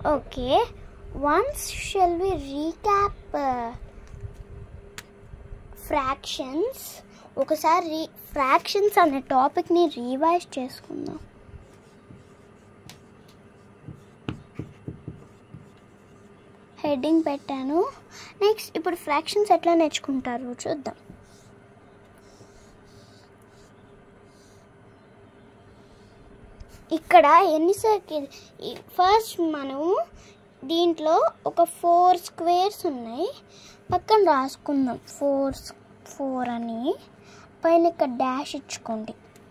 okay once shall we recap fractions ఒకసారి re fractions అనే టాపిక్ని రీవైజ్ చేసుకుందాం హెడ్డింగ్ పెట్టాను నెక్స్ట్ ఇప్పుడు ఫ్రాక్షన్స్ ఎట్లా నేర్చుకుంటారు చూద్దాం ఇక్కడ ఎన్ని సర్కిల్ ఫస్ట్ మనము దీంట్లో ఒక ఫోర్ స్క్వేర్స్ ఉన్నాయి పక్కన రాసుకుందాం ఫోర్ ఫోర్ అని పైన ఇక్కడ డాష్ ఇచ్చుకోండి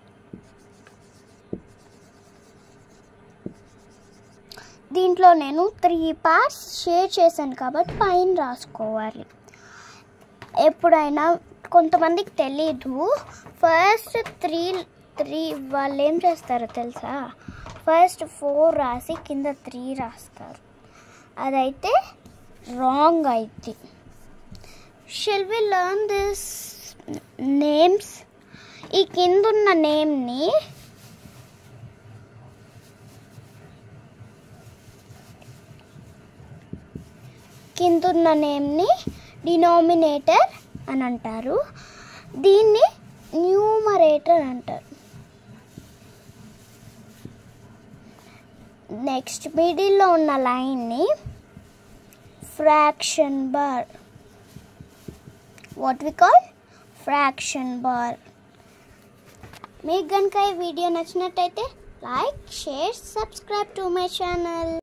దీంట్లో నేను త్రీ పార్ట్స్ షేర్ చేశాను కాబట్టి పైన రాసుకోవాలి ఎప్పుడైనా కొంతమందికి తెలీదు ఫస్ట్ త్రీ త్రీ వాళ్ళు ఏం చేస్తారో తెలుసా ఫస్ట్ ఫోర్ రాసి కింద త్రీ రాస్తారు అదైతే రాంగ్ అయితే shall we learn this names ఈ కింద ఉన్న నేమ్ని కింద ఉన్న నేమ్ని డినామినేటర్ అని అంటారు దీన్ని న్యూమరేటర్ అంటారు నెక్స్ట్ మిడిల్లో ఉన్న లైన్ని fraction bar what we call fraction bar మీకు కనుక ఈ వీడియో నచ్చినట్టయితే like share subscribe to my channel